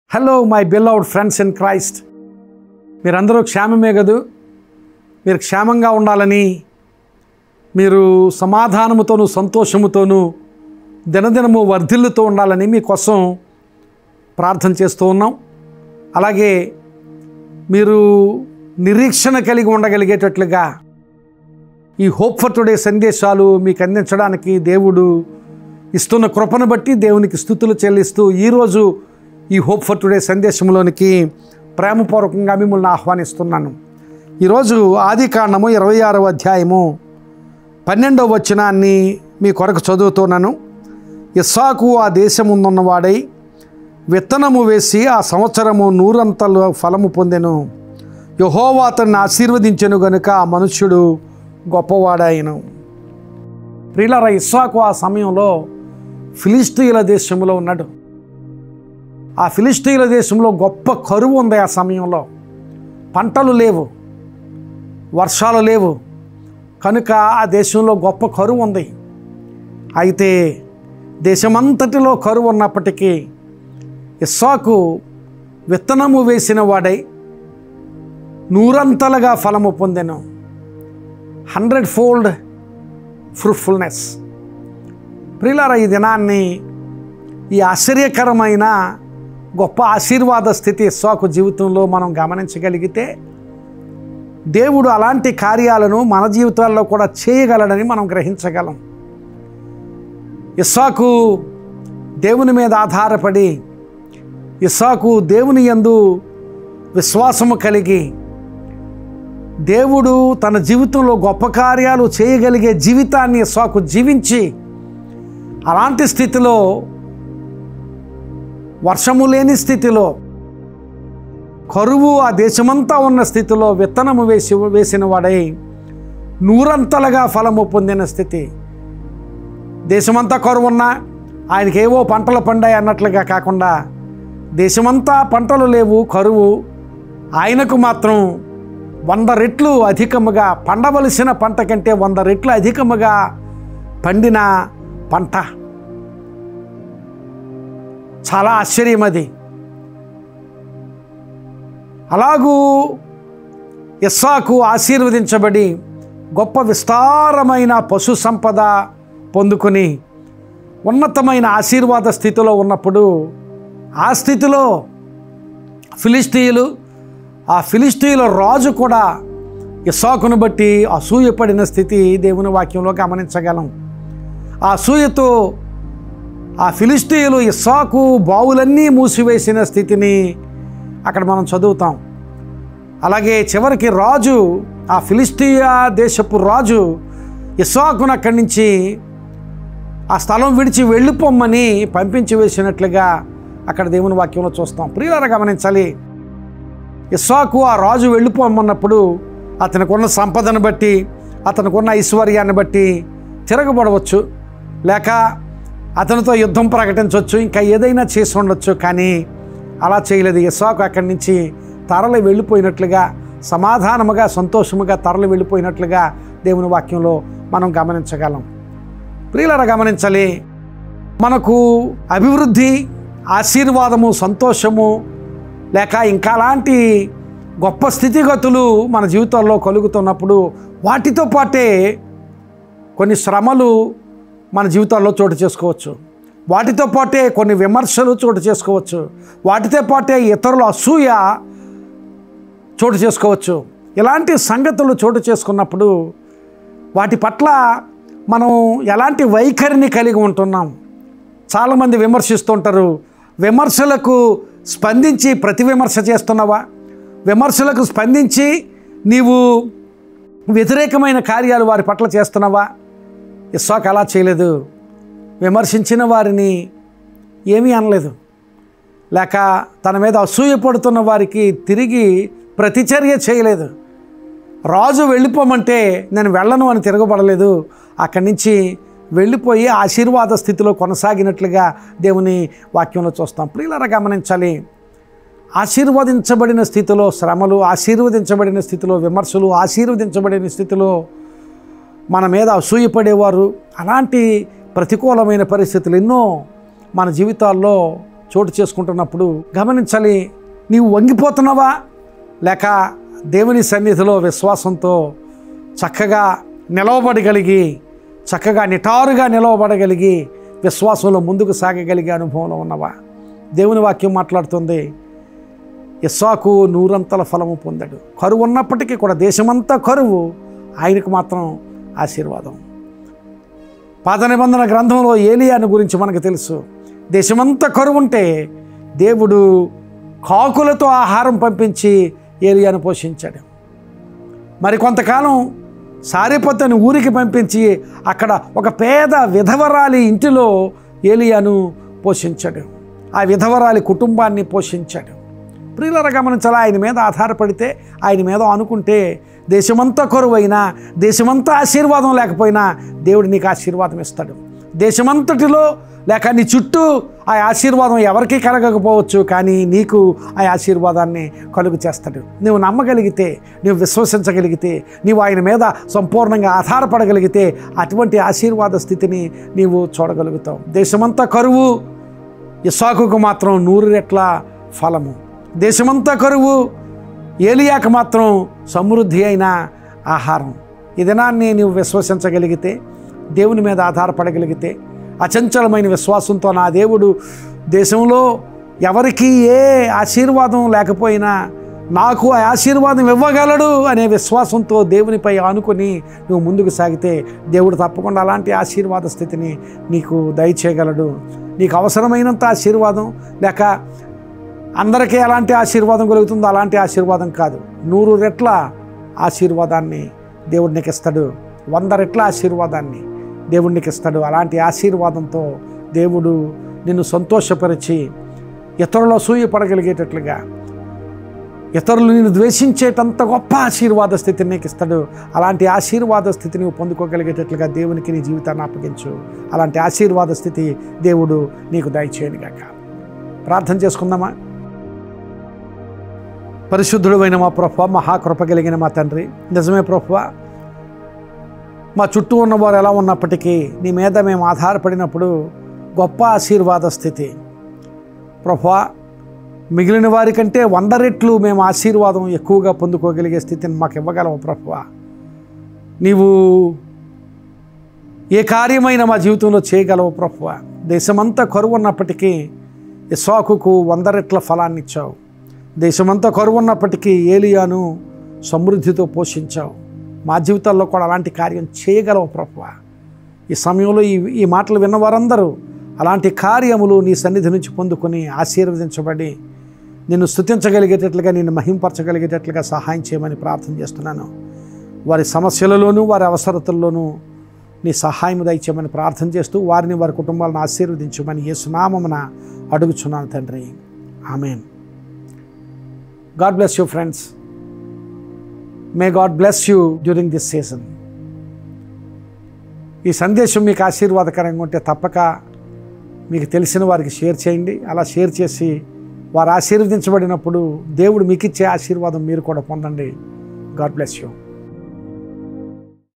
hello my beloved friends in Christ మీరందరూ క్షేమమే కదూ మీరు క్షేమంగా ఉండాలని మీరు సమాధానముతోనూ సంతోషముతోనూ దినదినము వర్ధిల్లుతూ ఉండాలని మీకోసం ప్రార్థన చేస్తూ ఉన్నాం అలాగే మీరు నిరీక్షణ కలిగి ఉండగలిగేటట్లుగా ఈ హోప్ ఫర్ టుడే సందేశాలు మీకు అందించడానికి దేవుడు ఇస్తున్న కృపను బట్టి దేవునికి స్థుతులు చెల్లిస్తూ ఈరోజు ఈ హోప్ ఫర్ టుడే సందేశంలోనికి ప్రేమపూర్వకంగా మిమ్మల్ని ఆహ్వానిస్తున్నాను ఈరోజు ఆది కాండము ఇరవై ఆరవ అధ్యాయము పన్నెండవ వచనాన్ని మీ కొరకు చదువుతున్నాను ఇస్సాకు ఆ దేశముందున్నవాడై విత్తనము వేసి ఆ సంవత్సరము నూరంతలు ఫలము పొందెను యహోవా అతన్ని ఆశీర్వదించెను గనుక ఆ మనుష్యుడు గొప్పవాడాయను ప్రియులార ఇస్సాకు ఆ సమయంలో ఫిలిస్తీన్ల దేశంలో ఉన్నాడు ఆ ఫిలిస్తీన్ల దేశంలో గొప్ప కరువు ఉంది ఆ సమయంలో పంటలు లేవు వర్షాలు లేవు కనుక ఆ దేశంలో గొప్ప కరువు ఉంది అయితే దేశమంతటిలో కరువు ఉన్నప్పటికీ ఇస్సాకు విత్తనము వేసిన వాడై నూరంతలుగా ఫలము పొందెను హండ్రెడ్ ఫోల్డ్ ఫ్రూట్ఫుల్నెస్ ప్రియులార ఈ దినాన్ని ఈ ఆశ్చర్యకరమైన గొప్ప ఆశీర్వాద స్థితి ఇస్సాకు జీవితంలో మనం గమనించగలిగితే దేవుడు అలాంటి కార్యాలను మన జీవితాల్లో కూడా చేయగలడని మనం గ్రహించగలం ఇస్సాకు దేవుని మీద ఆధారపడి ఇస్సాకు దేవుని యందు విశ్వాసము కలిగి దేవుడు తన జీవితంలో గొప్ప కార్యాలు చేయగలిగే జీవితాన్ని ఇస్సాకు జీవించి అలాంటి స్థితిలో వర్షము లేని స్థితిలో కరువు ఆ దేశమంతా ఉన్న స్థితిలో విత్తనము వేసి వేసిన వాడై నూరంతలుగా ఫలము పొందిన స్థితి దేశమంతా కరువు ఉన్నా ఆయనకి ఏవో పంటలు పండాయి అన్నట్లుగా కాకుండా దేశమంతా పంటలు లేవు కరువు ఆయనకు మాత్రం వంద రెట్లు అధికముగా పండవలసిన పంట కంటే వంద రెట్లు అధికముగా పండిన పంట చాలా ఆశ్చర్యం అది అలాగూ ఇస్సాకు ఆశీర్వదించబడి గొప్ప విస్తారమైన పశు సంపద పొందుకొని ఉన్నతమైన ఆశీర్వాద స్థితిలో ఉన్నప్పుడు ఆ స్థితిలో ఫిలిస్తీయులు ఆ ఫిలిస్తీయుల రాజు కూడా ఇస్సాకును బట్టి అసూయపడిన స్థితి దేవుని వాక్యంలో గమనించగలం ఆ అసూయతో ఆ ఫిలిస్తీయులు ఇస్సాకు బావులన్నీ మూసివేసిన స్థితిని అక్కడ మనం చదువుతాం అలాగే చివరికి రాజు ఆ ఫిలిస్తీయా దేశపు రాజు ఇస్సాకును అక్కడి నుంచి ఆ స్థలం విడిచి వెళ్ళిపోమ్మని పంపించి వేసినట్లుగా అక్కడ దేవుని వాక్యంలో చూస్తాం ప్రియులారా గమనించాలి ఇస్సాకు ఆ రాజు వెళ్ళిపోమన్నప్పుడు అతనికున్న సంపదను బట్టి అతనికున్న ఐశ్వర్యాన్ని బట్టి తిరగబడవచ్చు లేక అతనితో యుద్ధం ప్రకటించవచ్చు ఇంకా ఏదైనా చేసి ఉండొచ్చు కానీ అలా చేయలేదు ఇస్సాకు అక్కడి నుంచి తరలి వెళ్ళిపోయినట్లుగా సమాధానముగా సంతోషముగా తరలి వెళ్ళిపోయినట్లుగా దేవుని వాక్యంలో మనం గమనించగలం ప్రియులరా గమనించాలి మనకు అభివృద్ధి ఆశీర్వాదము సంతోషము లేక ఇంకా అలాంటి గొప్ప స్థితిగతులు మన జీవితాల్లో కలుగుతున్నప్పుడు వాటితో పాటే కొన్ని శ్రమలు మన జీవితాల్లో చోటు చేసుకోవచ్చు వాటితో పాటే కొన్ని విమర్శలు చోటు చేసుకోవచ్చు వాటితో పాటే ఇతరుల అసూయ చోటు చేసుకోవచ్చు ఇలాంటి సంగతులు చోటు చేసుకున్నప్పుడు వాటి పట్ల మనం ఎలాంటి వైఖరిని కలిగి ఉంటున్నాం చాలామంది విమర్శిస్తుంటారు విమర్శలకు స్పందించి ప్రతి విమర్శ చేస్తున్నావా విమర్శలకు స్పందించి నీవు వ్యతిరేకమైన కార్యాలు వారి పట్ల చేస్తున్నావా ఇస్సాక్ అలా చేయలేదు విమర్శించిన వారిని ఏమీ అనలేదు లేక తన మీద అసూయ పడుతున్న వారికి తిరిగి ప్రతిచర్య చేయలేదు రాజు వెళ్ళిపోమంటే నేను వెళ్ళను అని తిరగబడలేదు అక్కడి నుంచి వెళ్ళిపోయి ఆశీర్వాద స్థితిలో కొనసాగినట్లుగా దేవుని వాక్యంలో చూస్తాం ప్రియులరా గమనించాలి ఆశీర్వదించబడిన స్థితిలో శ్రమలు ఆశీర్వదించబడిన స్థితిలో విమర్శలు ఆశీర్వదించబడిన స్థితిలో మన మీద అసూయపడేవారు అలాంటి ప్రతికూలమైన పరిస్థితులు ఎన్నో మన జీవితాల్లో చోటు చేసుకుంటున్నప్పుడు గమనించాలి నీవు వంగిపోతున్నావా లేక దేవుని సన్నిధిలో విశ్వాసంతో చక్కగా నిలవబడగలిగి చక్కగా నిటారుగా నిలవబడగలిగి విశ్వాసంలో ముందుకు సాగగలిగే అనుభవంలో ఉన్నవా దేవుని వాక్యం మాట్లాడుతుంది ఇస్సాకు నూరంతల ఫలము పొందాడు కరువు ఉన్నప్పటికీ కూడా దేశమంతా కరువు ఆయనకు మాత్రం ఆశీర్వాదం పాత నిబంధన గ్రంథంలో ఏలియాను గురించి మనకు తెలుసు దేశమంతా కరువు ఉంటే దేవుడు కాకులతో ఆహారం పంపించి ఏలియాను పోషించాడు మరి కొంతకాలం సారిపత్తని ఊరికి పంపించి అక్కడ ఒక పేద విధవరాలి ఇంటిలో ఏలియాను పోషించాడు ఆ విధవరాలి కుటుంబాన్ని పోషించాడు ప్రియులర గమనించాలి ఆయన మీద ఆధారపడితే ఆయన మీద అనుకుంటే దేశమంతా కరువైనా దేశమంతా ఆశీర్వాదం లేకపోయినా దేవుడు నీకు ఆశీర్వాదం ఇస్తాడు దేశమంతటిలో లేక నీ చుట్టూ ఆ ఆశీర్వాదం ఎవరికీ కలగకపోవచ్చు కానీ నీకు ఆ ఆశీర్వాదాన్ని కలుగు చేస్తాడు నువ్వు నమ్మగలిగితే నువ్వు విశ్వసించగలిగితే నీవు ఆయన మీద సంపూర్ణంగా ఆధారపడగలిగితే అటువంటి ఆశీర్వాద స్థితిని నీవు చూడగలుగుతావు దేశమంతా కరువు ఇసాకుకు మాత్రం నూరు రెట్ల ఫలము దేశమంతా కరువు ఏలియాకు మాత్రం సమృద్ధి అయిన ఆహారం ఈ దినాన్ని నీవు విశ్వసించగలిగితే దేవుని మీద ఆధారపడగలిగితే అచంచలమైన విశ్వాసంతో నా దేవుడు దేశంలో ఎవరికి ఏ ఆశీర్వాదం లేకపోయినా నాకు ఆ ఆశీర్వాదం ఇవ్వగలడు అనే విశ్వాసంతో దేవునిపై ఆనుకొని నువ్వు ముందుకు సాగితే దేవుడు తప్పకుండా అలాంటి ఆశీర్వాద స్థితిని నీకు దయచేయగలడు నీకు అవసరమైనంత ఆశీర్వాదం లేక అందరికీ ఎలాంటి ఆశీర్వాదం కలుగుతుందో అలాంటి ఆశీర్వాదం కాదు నూరు రెట్ల ఆశీర్వాదాన్ని దేవుడు నీకు ఇస్తాడు వంద రెట్ల ఆశీర్వాదాన్ని దేవుడు నీకు ఇస్తాడు అలాంటి ఆశీర్వాదంతో దేవుడు నిన్ను సంతోషపరిచి ఇతరుల సూయపడగలిగేటట్లుగా ఇతరులు నిన్ను ద్వేషించేటంత గొప్ప ఆశీర్వాద స్థితిని నీకు ఇస్తాడు అలాంటి ఆశీర్వాద స్థితిని నువ్వు పొందుకోగలిగేటట్లుగా దేవునికి నీ జీవితాన్ని అప్పగించు అలాంటి ఆశీర్వాద స్థితి దేవుడు నీకు దయచేయనుగాక ప్రార్థన చేసుకుందామా పరిశుద్ధుడు అయిన మా ప్రభు మహాకృప కలిగిన మా తండ్రి నిజమే ప్రభు మా చుట్టూ ఉన్నవారు ఎలా ఉన్నప్పటికీ నీ మీద మేము ఆధారపడినప్పుడు గొప్ప ఆశీర్వాద స్థితి ప్రభు మిగిలిన వారి కంటే వంద రెట్లు మేము ఆశీర్వాదం ఎక్కువగా పొందుకోగలిగే స్థితిని మాకు ఇవ్వగలవు ప్రభు నీవు ఏ కార్యమైన మా జీవితంలో చేయగలవు ప్రభు దేశమంతా కరువు ఉన్నప్పటికీ ఇస్సాకుకు వంద రెట్ల ఫలాన్ని ఇచ్చావు దేశమంతా కరువు ఉన్నప్పటికీ ఏలియాను సమృద్ధితో పోషించావు మా జీవితాల్లో కూడా అలాంటి కార్యం చేయగలవు ప్రభు ఈ సమయంలో ఈ ఈ మాటలు విన్న వారందరూ అలాంటి కార్యములు నీ సన్నిధి నుంచి పొందుకొని ఆశీర్వదించబడి నిన్ను స్థుతించగలిగేటట్లుగా నిన్ను మహింపరచగలిగేటట్లుగా సహాయం చేయమని ప్రార్థన చేస్తున్నాను వారి సమస్యలలోనూ వారి అవసరతల్లోనూ నీ సహాయం దయచేయమని ప్రార్థన చేస్తూ వారిని వారి కుటుంబాలను ఆశీర్వదించమని యేసునామమున అడుగుచున్నాను తండ్రి amen God bless you friends may God bless you during this season ఈ సందేశం మీకు ఆశీర్వాదకరంగా ఉంటే తప్పక మీకు తెలిసిన వారికి షేర్ చేయండి అలా షేర్ చేసి వారు ఆశీర్వదించబడినప్పుడు దేవుడు మీకు ఇచ్చే ఆశీర్వాదం మీరు కూడా పొందండి గాడ్ బ్లెస్ యూ